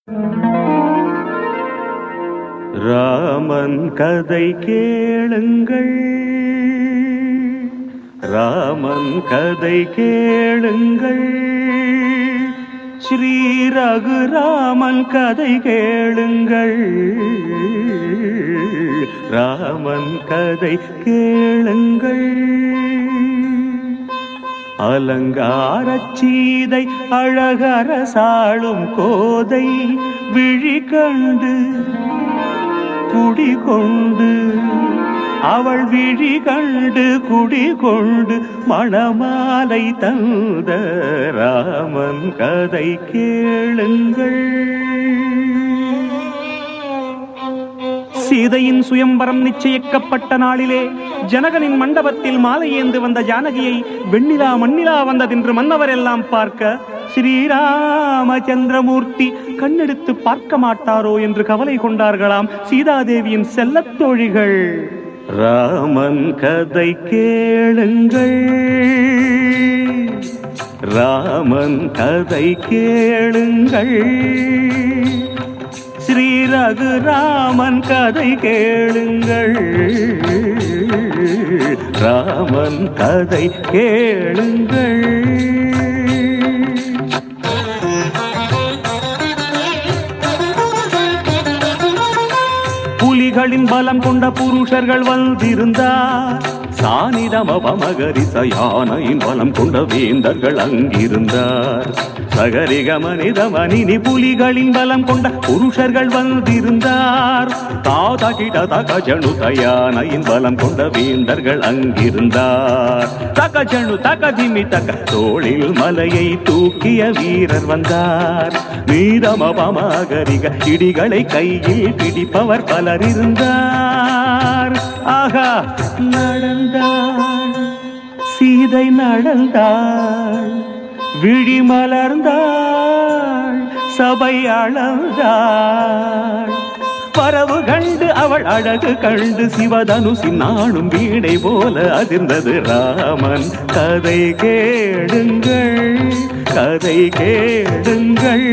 ராமன் கதை கேளுங்கள் ராமன் கதை கேளுங்கள் ஸ்ரீ ரகுராமன் கதை கேளுங்கள் ராமன் கதை கேளுங்கள் அலங்காரச் சீதை அழகரசாளும் கோதை விழி கண்டு குடிகொண்டு அவள் விழி கண்டு குடிகொண்டு மணமாலை தந்த ராமன் கதை கேளுங்கள் சீதையின் சுயம்பரம் நிச்சயிக்கப்பட்ட நாளிலே ஜனகனின் மண்டபத்தில் மாலை ஏந்து வந்த ஜானகியை வெண்ணிலா மண்ணிலா வந்ததென்று மன்னவர் எல்லாம் பார்க்க ஸ்ரீராமச்சந்திரமூர்த்தி கண்ணெடுத்து பார்க்க மாட்டாரோ என்று கவலை கொண்டார்களாம் சீதாதேவியின் செல்லத் தோழிகள் ராமன் கதை கேளுங்கள் ராமன் கதை கேளுங்கள் ஸ்ரீ ரகுராமன் கதை கேளுங்கள் ராமன் கதை கேளுங்கள் புலிகளின் பலம் கொண்ட புருஷர்கள் வந்திருந்தார் சானிதமபமகரிச யானையின் பலம் கொண்ட வேந்தர்கள் அங்கிருந்தார் சகரிக மனித மனினி புலிகளின் பலம் கொண்ட புருஷர்கள் வந்திருந்தார் தாதகிட தகஜனு தயானையின் பலம் கொண்ட வேந்தர்கள் அங்கிருந்தார் தகஜனு தகதிமி தக தோளில் மலையை தூக்கிய வீரர் வந்தார் மீதமபமகரிக இடிகளை கையில் பிடிப்பவர் பலர் இருந்தார் ஆகா நடந்தாள் சீதை நடந்தாள் விழி மலர்ந்தாள் சபை அளந்தாள் பரவு கண்டு அவள் அழகு கண்டு சிவதனுசின் நாளும் வீணை போல அதிர்ந்தது ராமன் கதை கேளுங்கள் கதை கேளுங்கள்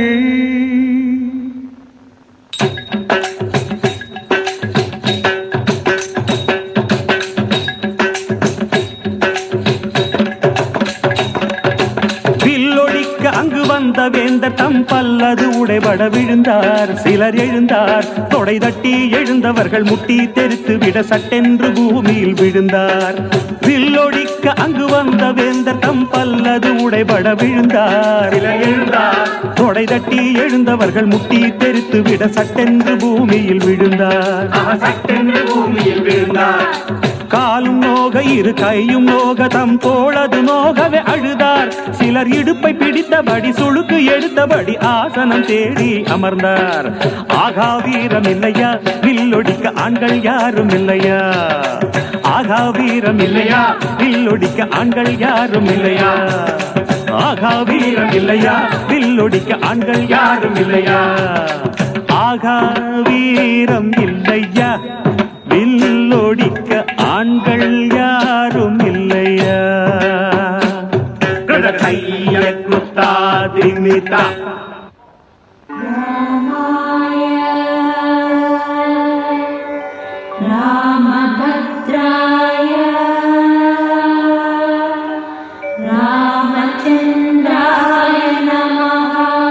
வில்லொழிக்க அங்கு வந்த வேந்தர் தம் பல்லது உடைபட விழுந்தார் சிலர் எழுந்தார் தொடை தட்டி எழுந்தவர்கள் முட்டி தெரித்து விட சட்டென்று பூமியில் விழுந்தார் வில்லொழிக்க அங்கு வந்த வேந்தர் தம் பல்லது உடைபட விழுந்தார் சிலர் எழுந்தார் தொடை தட்டி எழுந்தவர்கள் முட்டி தெரித்து விட சட்டென்று பூமியில் விழுந்தார் சட்டென்று பூமியில் விழுந்தார் காலும் நோக இரு கையும் நோக தம் தோளது நோகவே அழுதார் சிலர் இடுப்பை பிடித்தபடி சுளுக்கு எடுத்தபடி ஆசனம் தேடி அமர்ந்தார் ஆகா வீரம் இல்லையா வில்லொடிக்க ஆண்கள் யாரும் இல்லையா ஆகா வீரம் இல்லையா வில்லொடிக்க ஆண்கள் யாரும் இல்லையா ஆகா வீரம் இல்லையா வில்லொடிக்க ஆண்கள் யாரும் இல்லையா ஆகா வீரம் இல்லையா வில்லொடிக்க ஆண்கள் யாரும் இல்லையா கைய குத்தாதிமிதா रामभद्राय रामचन्द्राय नमः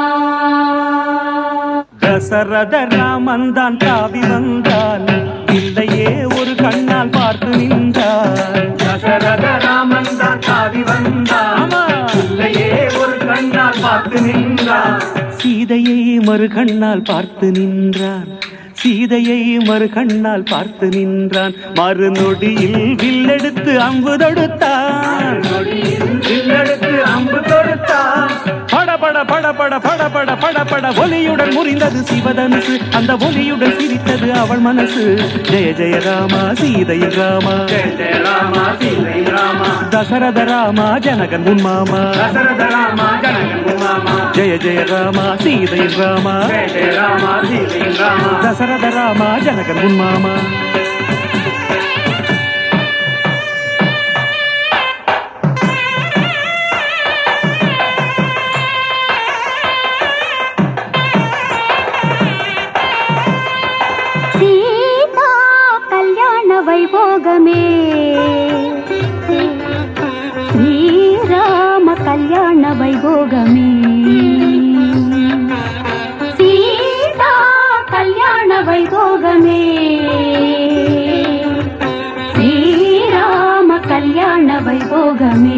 தசரத ராமன் தான் தாவி வந்தான் இல்லையே ஒரு கண்ணால் பார்த்து நின்றான் தசரத ராமன் தான் தாவி வந்தான் ஆமா. இல்லையே ஒரு கண்ணால் பார்த்து நின்றான் சீதையை மறு கண்ணால் பார்த்து நின்றான் சீதையை மறு கண்ணால் பார்த்து நின்றான் மறுநொடியில் வில்லெடுத்து அம்பு தொடுத்தான் வில்லெடுத்து அம்பு தொடுத்தான் படபட படபட படபட படபட ஒலியுடன் முறிந்தது சிவதனுசு அந்த ஒலியுடன் சிரித்தது அவள் மனசு ஜெய ஜெய ராமா சீதையில் ராமா ஜெய ஜெய ராமா சீதை ராமா தசரத ராமா ஜனகன் உன் மாமா தசரத ராமா ஜனகன் மாமா ஜெய ஜெய ராமா சீதையில் ராமா ஜெய ஜெய ராமா சீதை ராமா தசரத ராமா ஜனகன் உன் மாமா வைபோகமே ஸ்ரீராம கல்யாண வைபோகமே சீதா கல்யாண வைபோகமே ஸ்ரீராம கல்யாண வைபோகமே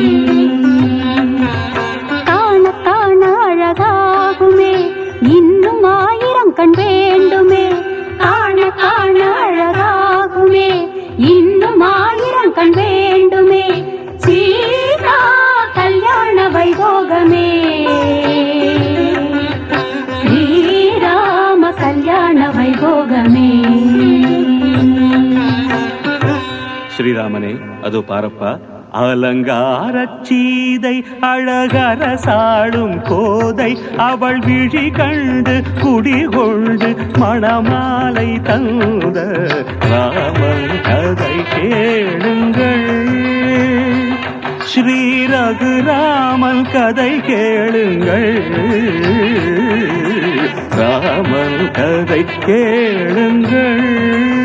காண காண அழகாகுமே இன்னும் ஆயிரம் கண் வேண்டுமே காண காண அழகாகுமே இன்னும் ஆயிரம் கண் வேண்டுமே சீதா கல்யாண வைபோகமே ஸ்ரீராம கல்யாண வைபோகமே ஸ்ரீராமனே அதோ பாரப்பா அலங்கார சீதை அழகரசாளும் கோதை அவள் விழி கண்டு குடிகொண்டு மணமாலை தந்த ராமன் கதை கேளுங்கள் ஸ்ரீ ரகுராமன் கதை கேளுங்கள் ராமன் கதை கேளுங்கள்